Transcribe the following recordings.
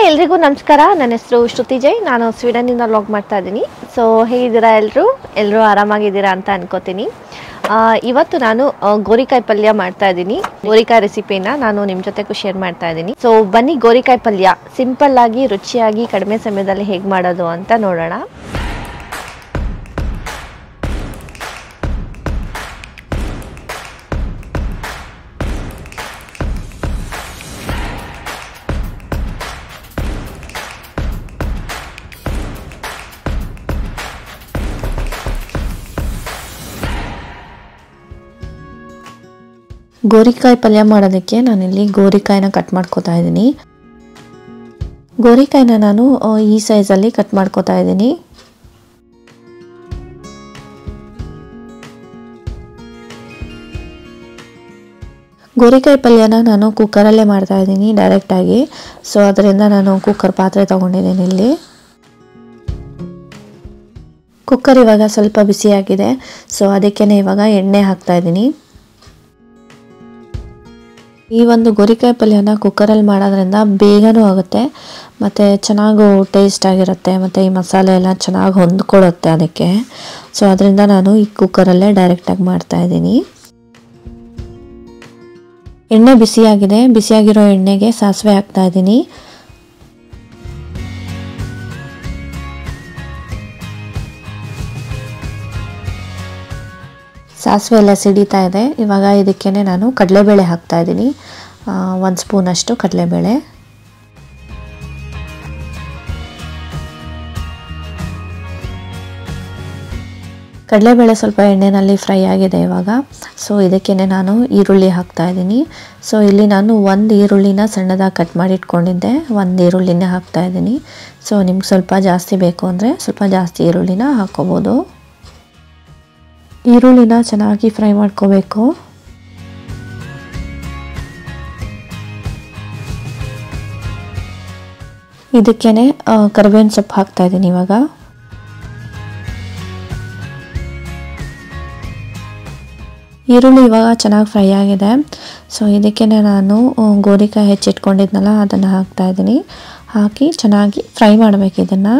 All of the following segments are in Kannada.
ಹಾಯ್ ಎಲ್ರಿಗೂ ನಮಸ್ಕಾರ ನನ್ನ ಹೆಸರು ಶ್ರುತಿ ಜೈ ನಾನು ಸ್ವೀಡನ್ನಿಂದ ಲಾಗ್ ಮಾಡ್ತಾ ಇದ್ದೀನಿ ಸೊ ಹೇಗಿದ್ದೀರಾ ಎಲ್ಲರೂ ಎಲ್ಲರೂ ಆರಾಮಾಗಿದ್ದೀರಾ ಅಂತ ಅನ್ಕೋತೀನಿ ಆ, ಇವತ್ತು ನಾನು ಆ, ಗೋರಿಕಾಯಿ ಪಲ್ಯ ಮಾಡ್ತಾ ಇದ್ದೀನಿ ಗೋರಿಕಾಯಿ ರೆಸಿಪಿನ ನಾನು ನಿಮ್ಮ ಜೊತೆಗೂ ಶೇರ್ ಮಾಡ್ತಾ ಇದ್ದೀನಿ ಸೊ ಬನ್ನಿ ಗೋರಿಕಾಯಿ ಪಲ್ಯ ಸಿಂಪಲ್ ಆಗಿ ರುಚಿಯಾಗಿ ಕಡಿಮೆ ಸಮಯದಲ್ಲಿ ಹೇಗೆ ಮಾಡೋದು ಅಂತ ನೋಡೋಣ ಗೋರಿಕಾಯಿ ಪಲ್ಯ ಮಾಡೋದಕ್ಕೆ ನಾನಿಲ್ಲಿ ಗೋರಿಕಾಯಿನ ಕಟ್ ಮಾಡ್ಕೋತಾ ಇದ್ದೀನಿ ಗೋರಿಕಾಯಿನ ನಾನು ಆ, ಈ ಸೈಜಲ್ಲಿ ಕಟ್ ಮಾಡ್ಕೋತಾ ಇದ್ದೀನಿ ಗೋರಿಕಾಯಿ ಪಲ್ಯನ ನಾನು ಕುಕ್ಕರಲ್ಲೇ ಮಾಡ್ತಾ ಇದ್ದೀನಿ ಡೈರೆಕ್ಟಾಗಿ ಸೊ ಅದರಿಂದ ನಾನು ಕುಕ್ಕರ್ ಪಾತ್ರೆ ತೊಗೊಂಡಿದ್ದೀನಿ ಇಲ್ಲಿ ಕುಕ್ಕರ್ ಇವಾಗ ಸ್ವಲ್ಪ ಬಿಸಿಯಾಗಿದೆ ಸೊ ಅದಕ್ಕೇ ಇವಾಗ ಎಣ್ಣೆ ಹಾಕ್ತಾ ಇದ್ದೀನಿ ಈ ಒಂದು ಗೋರಿಕಾಯಿ ಪಲ್ಯನ ಕುಕ್ಕರಲ್ಲಿ ಮಾಡೋದ್ರಿಂದ ಬೇಗನೂ ಆಗುತ್ತೆ ಮತ್ತು ಚೆನ್ನಾಗೂ ಟೇಸ್ಟ್ ಆಗಿರುತ್ತೆ ಮತ್ತು ಈ ಮಸಾಲೆ ಎಲ್ಲ ಚೆನ್ನಾಗಿ ಹೊಂದ್ಕೊಳ್ಳುತ್ತೆ ಅದಕ್ಕೆ ಸೊ ಅದರಿಂದ ನಾನು ಈ ಕುಕ್ಕರಲ್ಲೇ ಡೈರೆಕ್ಟಾಗಿ ಮಾಡ್ತಾ ಇದ್ದೀನಿ ಎಣ್ಣೆ ಬಿಸಿಯಾಗಿದೆ ಬಿಸಿಯಾಗಿರೋ ಎಣ್ಣೆಗೆ ಸಾಸಿವೆ ಹಾಕ್ತಾ ಇದ್ದೀನಿ ಸಾಸಿವೆ ಎಲ್ಲ ಸಿಡಿತಾ ಇದೆ ಇವಾಗ ಇದಕ್ಕೇ ನಾನು ಕಡಲೆಬೇಳೆ ಹಾಕ್ತಾ ಇದ್ದೀನಿ ಒಂದು ಸ್ಪೂನಷ್ಟು ಕಡಲೆಬೇಳೆ ಕಡಲೆಬೇಳೆ ಸ್ವಲ್ಪ ಎಣ್ಣೆಯಲ್ಲಿ ಫ್ರೈ ಆಗಿದೆ ಇವಾಗ ಸೊ ಇದಕ್ಕೇ ನಾನು ಈರುಳ್ಳಿ ಹಾಕ್ತಾ ಇದ್ದೀನಿ ಸೊ ಇಲ್ಲಿ ನಾನು ಒಂದು ಈರುಳ್ಳಿನ ಸಣ್ಣದಾಗಿ ಕಟ್ ಮಾಡಿ ಇಟ್ಕೊಂಡಿದ್ದೆ ಒಂದು ಈರುಳ್ಳಿನೇ ಹಾಕ್ತಾ ಇದ್ದೀನಿ ಸೊ ನಿಮ್ಗೆ ಸ್ವಲ್ಪ ಜಾಸ್ತಿ ಬೇಕು ಅಂದರೆ ಸ್ವಲ್ಪ ಜಾಸ್ತಿ ಈರುಳ್ಳಿನ ಹಾಕ್ಕೋಬೋದು ಈರುಳ್ಳಿನ ಚೆನ್ನಾಗಿ ಫ್ರೈ ಮಾಡ್ಕೋಬೇಕು ಇದಕ್ಕೇನೆ ಕರಿಬೇವಿನ ಸೊಪ್ಪು ಹಾಕ್ತಾ ಇದ್ದೀನಿ ಇವಾಗ ಈರುಳ್ಳಿ ಇವಾಗ ಚೆನ್ನಾಗಿ ಫ್ರೈ ಆಗಿದೆ ಸೊ ಇದಕ್ಕೇ ನಾನು ಆ, ಗೋರಿಕಾಯಿ ಹೆಚ್ಚಿಟ್ಕೊಂಡಿದ್ನಲ್ಲ ಅದನ್ನು ಹಾಕ್ತಾ ಇದ್ದೀನಿ ಹಾಕಿ ಚೆನ್ನಾಗಿ ಫ್ರೈ ಮಾಡಬೇಕು ಇದನ್ನು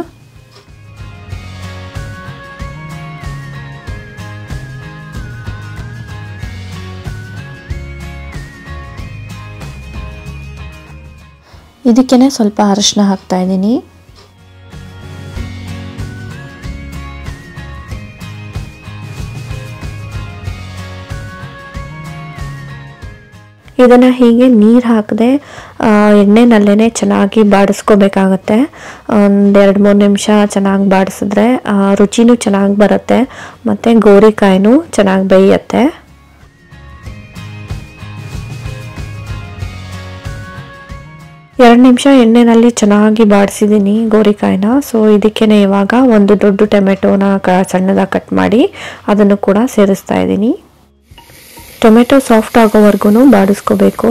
ಇದಕ್ಕೇ ಸ್ವಲ್ಪ ಅರಶಿನ ಹಾಕ್ತಾ ಇದ್ದೀನಿ ಇದನ್ನು ಹೀಗೆ ನೀರು ಹಾಕದೆ ಎಣ್ಣೆನಲ್ಲೇ ಚೆನ್ನಾಗಿ ಬಾಡಿಸ್ಕೋಬೇಕಾಗತ್ತೆ ಒಂದು ಎರಡು ಮೂರು ನಿಮಿಷ ಚೆನ್ನಾಗಿ ಬಾಡಿಸಿದ್ರೆ ಆ, ರುಚಿನೂ ಚೆನ್ನಾಗಿ ಬರುತ್ತೆ ಮತ್ತು ಗೋರಿಕಾಯಿನೂ ಚೆನ್ನಾಗಿ ಬೇಯುತ್ತೆ ಎರಡು ನಿಮಿಷ ಎಣ್ಣೆನಲ್ಲಿ ಚೆನ್ನಾಗಿ ಬಾಡಿಸಿದ್ದೀನಿ ಗೋರಿಕಾಯಿನ ಸೊ ಇದಕ್ಕೇ ಇವಾಗ ಒಂದು ದೊಡ್ಡ ಟೊಮೆಟೊನ ಕ ಸಣ್ಣದಾಗಿ ಕಟ್ ಮಾಡಿ ಅದನ್ನು ಕೂಡ ಸೇರಿಸ್ತಾ ಇದ್ದೀನಿ ಟೊಮೆಟೊ ಸಾಫ್ಟ್ ಆಗೋವರೆಗೂ ಬಾಡಿಸ್ಕೋಬೇಕು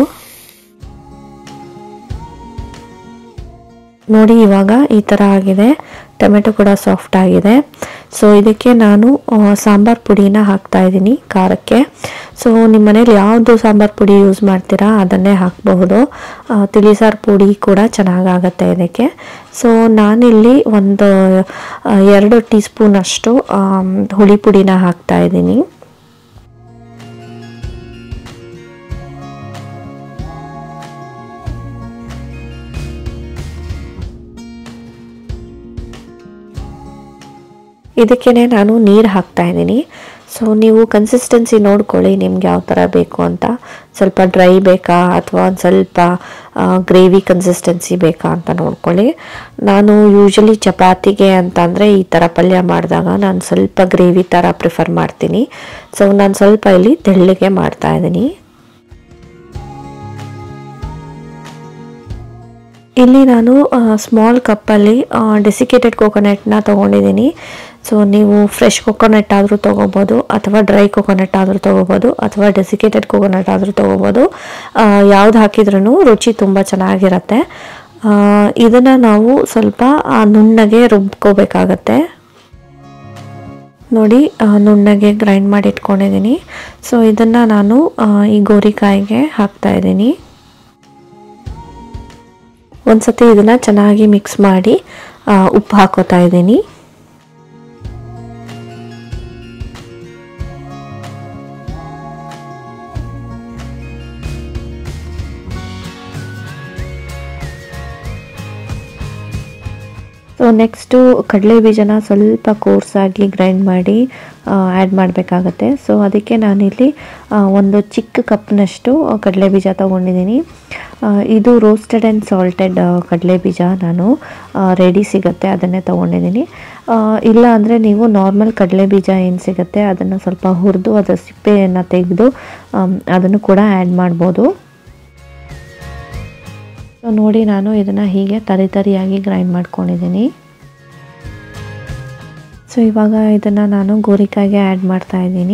ನೋಡಿ ಇವಾಗ ಈ ಥರ ಆಗಿದೆ ಟೊಮೆಟೊ ಕೂಡ ಸಾಫ್ಟ್ ಆಗಿದೆ ಸೊ ಇದಕ್ಕೆ ನಾನು ಆ, ಸಾಂಬಾರ್ ಪುಡಿನ ಹಾಕ್ತಾ ಇದ್ದೀನಿ ಖಾರಕ್ಕೆ ಸೊ ನಿಮ್ಮ ಮನೇಲಿ ಯಾವುದು ಸಾಂಬಾರ್ ಪುಡಿ ಯೂಸ್ ಮಾಡ್ತೀರಾ ಅದನ್ನೇ ಹಾಕಬಹುದು ತಿಳಿಸಾರು ಪುಡಿ ಕೂಡ ಚೆನ್ನಾಗಾಗತ್ತೆ ಇದಕ್ಕೆ ಸೊ ನಾನಿಲ್ಲಿ ಒಂದು ಆ, ಎರಡು ಟೀ ಸ್ಪೂನಷ್ಟು ಆಮ್, ಹುಳಿ ಪುಡಿನ ಹಾಕ್ತಾ ಇದ್ದೀನಿ ಇದಕ್ಕೇ ನಾನು ನೀರು ಹಾಕ್ತಾ ಇದ್ದೀನಿ ಸೊ ನೀವು ಕನ್ಸಿಸ್ಟೆನ್ಸಿ ನೋಡ್ಕೊಳ್ಳಿ ನಿಮ್ಗೆ ಯಾವ ಥರ ಬೇಕು ಅಂತ ಸ್ವಲ್ಪ ಡ್ರೈ ಬೇಕಾ ಅಥವಾ ಒಂದು ಸ್ವಲ್ಪ ಗ್ರೇವಿ ಕನ್ಸಿಸ್ಟೆನ್ಸಿ ಬೇಕಾ ಅಂತ ನೋಡ್ಕೊಳ್ಳಿ ನಾನು ಯೂಶಲಿ ಚಪಾತಿಗೆ ಅಂತಂದರೆ ಈ ಥರ ಪಲ್ಯ ಮಾಡಿದಾಗ ನಾನು ಸ್ವಲ್ಪ ಗ್ರೇವಿ ಥರ ಪ್ರಿಫರ್ ಮಾಡ್ತೀನಿ ಸೊ ನಾನು ಸ್ವಲ್ಪ ಇಲ್ಲಿ ತೆಳ್ಳಗೆ ಮಾಡ್ತಾ ಇದ್ದೀನಿ ಇಲ್ಲಿ ನಾನು ಸ್ಮಾಲ್ ಕಪ್ಪಲ್ಲಿ ಡೆಸಿಕೇಟೆಡ್ ಕೋಕೋನಟ್ನ ತೊಗೊಂಡಿದ್ದೀನಿ ಸೊ ನೀವು ಫ್ರೆಶ್ ಕೊಕೊನಟ್ ಆದರೂ ತೊಗೋಬೋದು ಅಥವಾ ಡ್ರೈ ಕೊಕೊನಟ್ ಆದರೂ ತೊಗೋಬೋದು ಅಥವಾ ಡೆಸಿಕೇಟೆಡ್ ಕೊಕೊನಟ್ ಆದರೂ ತೊಗೋಬೋದು ಯಾವ್ದು ಹಾಕಿದ್ರೂ ರುಚಿ ತುಂಬ ಚೆನ್ನಾಗಿರುತ್ತೆ ಇದನ್ನು ನಾವು ಸ್ವಲ್ಪ ಆ, ನುಣ್ಣಗೆ ರುಬ್ಕೋಬೇಕಾಗತ್ತೆ ನೋಡಿ ಆ, ನುಣ್ಣಗೆ ಗ್ರೈಂಡ್ ಮಾಡಿ ಇಟ್ಕೊಂಡಿದ್ದೀನಿ ಸೊ ಇದನ್ನು ನಾನು ಆ, ಈ ಗೋರಿಕಾಯಿಗೆ ಹಾಕ್ತಾ ಇದ್ದೀನಿ ಒಂದ್ಸತಿ ಇದನ್ನು ಚೆನ್ನಾಗಿ ಮಿಕ್ಸ್ ಮಾಡಿ ಆ, ಉಪ್ಪು ಹಾಕೋತಾ ಇದ್ದೀನಿ ಸೊ ನೆಕ್ಸ್ಟು ಕಡಲೆ ಬೀಜನ ಸ್ವಲ್ಪ ಕೋರ್ಸಾಗಿ ಗ್ರೈಂಡ್ ಮಾಡಿ ಆ್ಯಡ್ ಮಾಡಬೇಕಾಗತ್ತೆ ಸೊ ಅದಕ್ಕೆ ನಾನಿಲ್ಲಿ ಆ, ಒಂದು ಚಿಕ್ಕ ಕಪ್ನಷ್ಟು ಕಡಲೆ ಬೀಜ ತೊಗೊಂಡಿದ್ದೀನಿ ಆ, ಇದು ರೋಸ್ಟೆಡ್ ಆ್ಯಂಡ್ ಸಾಲ್ಟೆಡ್ ಕಡಲೆ ಬೀಜ ನಾನು ರೆಡಿ ಸಿಗುತ್ತೆ ಅದನ್ನೇ ತೊಗೊಂಡಿದ್ದೀನಿ ಆ, ಇಲ್ಲ ಅಂದರೆ ನೀವು ನಾರ್ಮಲ್ ಕಡಲೆ ಬೀಜ ಏನು ಸಿಗುತ್ತೆ ಅದನ್ನು ಸ್ವಲ್ಪ ಹುರಿದು ಅದರ ಸಿಪ್ಪೆಯನ್ನು ತೆಗೆದು ಅದನ್ನು ಕೂಡ ಆ್ಯಡ್ ಮಾಡ್ಬೋದು ಸೊ ನೋಡಿ ನಾನು ಇದನ್ನು ಹೀಗೆ ತರಿ ತರಿಯಾಗಿ ಗ್ರೈಂಡ್ ಮಾಡ್ಕೊಂಡಿದ್ದೀನಿ ಸೊ ಇವಾಗ ಇದನ್ನು ನಾನು ಗೋರಿಕಾಯಿಗೆ ಆ್ಯಡ್ ಮಾಡ್ತಾ ಇದ್ದೀನಿ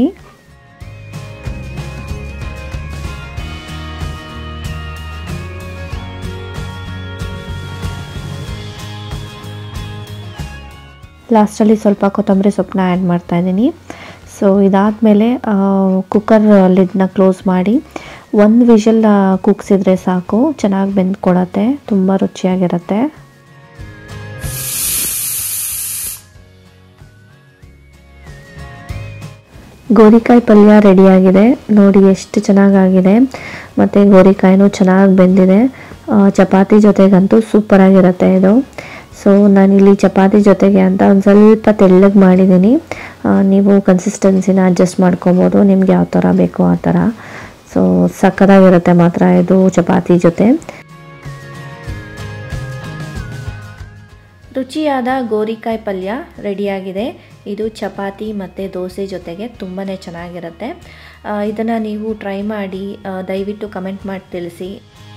ಲಾಸ್ಟಲ್ಲಿ ಸ್ವಲ್ಪ ಕೊತ್ತಂಬರಿ ಸೊಪ್ಪನ್ನ ಆ್ಯಡ್ ಮಾಡ್ತಾ ಇದ್ದೀನಿ ಸೊ ಇದಾದಮೇಲೆ ಕುಕ್ಕರ್ ಲಿಡ್ನ ಕ್ಲೋಸ್ ಮಾಡಿ ಒಂದು ವಿಷಲ್ ಕುಗ್ಸಿದ್ರೆ ಸಾಕು ಚೆನ್ನಾಗಿ ಬೆಂದ್ಕೊಡತ್ತೆ ತುಂಬ ರುಚಿಯಾಗಿರುತ್ತೆ ಗೋರಿಕಾಯಿ ಪಲ್ಯ ರೆಡಿಯಾಗಿದೆ ನೋಡಿ ಎಷ್ಟು ಚೆನ್ನಾಗಾಗಿದೆ ಮತ್ತು ಗೋರಿಕಾಯಿನೂ ಚೆನ್ನಾಗಿ ಬೆಂದಿದೆ ಆ, ಚಪಾತಿ ಜೊತೆಗಂತೂ ಸೂಪರಾಗಿರುತ್ತೆ ಇದು ಸೊ ನಾನಿಲ್ಲಿ ಚಪಾತಿ ಜೊತೆಗೆ ಅಂತ ಒಂದು ಸ್ವಲ್ಪ ತೆಳ್ಳಗೆ ಮಾಡಿದ್ದೀನಿ ಆ, ನೀವು ಕನ್ಸಿಸ್ಟೆನ್ಸಿನ ಅಡ್ಜಸ್ಟ್ ಮಾಡ್ಕೊಬೋದು ನಿಮ್ಗೆ ಯಾವ ಥರ ಬೇಕೋ ಆ ಥರ ಸೊ ಸಕ್ಕತ್ತಾಗಿರುತ್ತೆ ಮಾತ್ರ ಇದು ಚಪಾತಿ ಜೊತೆ ರುಚಿಯಾದ ಗೋರಿಕಾಯಿ ಪಲ್ಯ ರೆಡಿಯಾಗಿದೆ ಇದು ಚಪಾತಿ ಮತ್ತು ದೋಸೆ ಜೊತೆಗೆ ತುಂಬಾ ಚೆನ್ನಾಗಿರುತ್ತೆ ಇದನ್ನು ನೀವು ಟ್ರೈ ಮಾಡಿ ಆ, ದಯವಿಟ್ಟು ಕಮೆಂಟ್ ಮಾಡಿ ತಿಳಿಸಿ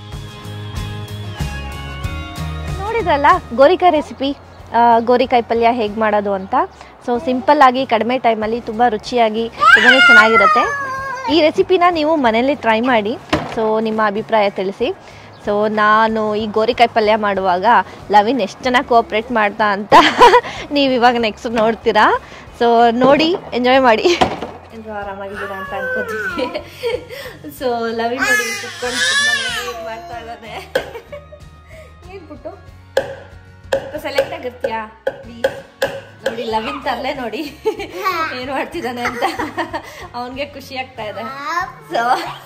ನೋಡಿದ್ರಲ್ಲ ಗೋರಿಕಾಯಿ ರೆಸಿಪಿ ಗೋರಿಕಾಯಿ ಪಲ್ಯ ಹೇಗೆ ಮಾಡೋದು ಅಂತ ಸೊ ಸಿಂಪಲ್ ಆಗಿ ಕಡಿಮೆ ಟೈಮಲ್ಲಿ ತುಂಬ ರುಚಿಯಾಗಿ ತುಂಬಾ ಚೆನ್ನಾಗಿರುತ್ತೆ ಈ ರೆಸಿಪಿನ ನೀವು ಮನೇಲಿ ಟ್ರೈ ಮಾಡಿ ಸೊ ನಿಮ್ಮ ಅಭಿಪ್ರಾಯ ತಿಳಿಸಿ ಸೊ ನಾನು ಈ ಗೋರಿಕಾಯಿ ಪಲ್ಯ ಮಾಡುವಾಗ ಲವಿನ್ ಎಷ್ಟು ಚೆನ್ನಾಗಿ ಕೋಆಪ್ರೇಟ್ ಮಾಡ್ತಾ ಅಂತ ನೀವು ಇವಾಗ ನೆಕ್ಸ್ಟ್ ನೋಡ್ತೀರಾ ಸೊ ನೋಡಿ ಎಂಜಾಯ್ ಮಾಡಿ ಎಲ್ಲರೂ ಆರಾಮಾಗಿದ್ದೀರಾ ಅಂತ ಅನ್ಕೋತೀನಿ ಸೊ ಲವಿನ್ ನೋಡಿ ಕುತ್ಕೊಂಡು ತುಂಬಾ ಮಾಡ್ತಾ ಇದ್ದಾನೆ ಏನ್ಬಿಟ್ಟು ಸ್ವಲ್ಪ ಸೆಲೆಕ್ಟ್ ಆಗುತ್ತೀಯಾ ಪ್ಲೀಸ್ ನೋಡಿ ಲವಿನ್ ತರಲೆ ನೋಡಿ ಏನು ಮಾಡ್ತಿದ್ದಾನೆ ಅಂತ ಅವನಿಗೆ ಖುಷಿ ಆಗ್ತಾ ಇದೆ ಸೊ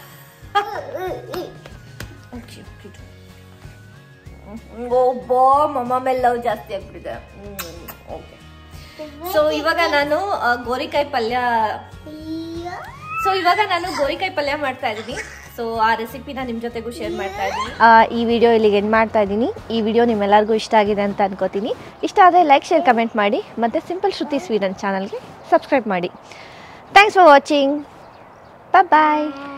ಒಬ್ಬ ಮಮ್ಮ ಮೇಲೆ ಲವ್ ಜಾಸ್ತಿ ಆಗ್ಬಿಟ್ಟಿದೆ ಓಕೆ ಸೊ ಇವಾಗ ನಾನು ಆ, ಗೋರಿಕಾಯಿ ಪಲ್ಯ ಸೊ ಇವಾಗ ನಾನು ಗೋರಿಕಾಯಿ ಪಲ್ಯ ಮಾಡ್ತಾ ಇದ್ದೀನಿ ಸೊ ಆ ರೆಸಿಪಿನ ನಿಮ್ಮ ಜೊತೆಗೂ ಶೇರ್ ಮಾಡ್ತಾ ಇದ್ದೀನಿ ಈ ವಿಡಿಯೋ ಇಲ್ಲಿಗೆ ಎಂಡ್ ಮಾಡ್ತಾ ಇದ್ದೀನಿ ಈ ವಿಡಿಯೋ ನಿಮ್ಮೆಲ್ಲರಿಗೂ ಇಷ್ಟ ಆಗಿದೆ ಅಂತ ಅನ್ಕೋತೀನಿ ಇಷ್ಟ ಆದರೆ ಲೈಕ್ ಶೇರ್ ಕಮೆಂಟ್ ಮಾಡಿ ಮತ್ತು ಸಿಂಪಲ್ ಶ್ರುತಿ ಸ್ವೀಡನ್ ಚಾನಲ್ಗೆ ಸಬ್ಸ್ಕ್ರೈಬ್ ಮಾಡಿ ಥ್ಯಾಂಕ್ಸ್ ಫಾರ್ ವಾಚಿಂಗ್ ಬಾಯ್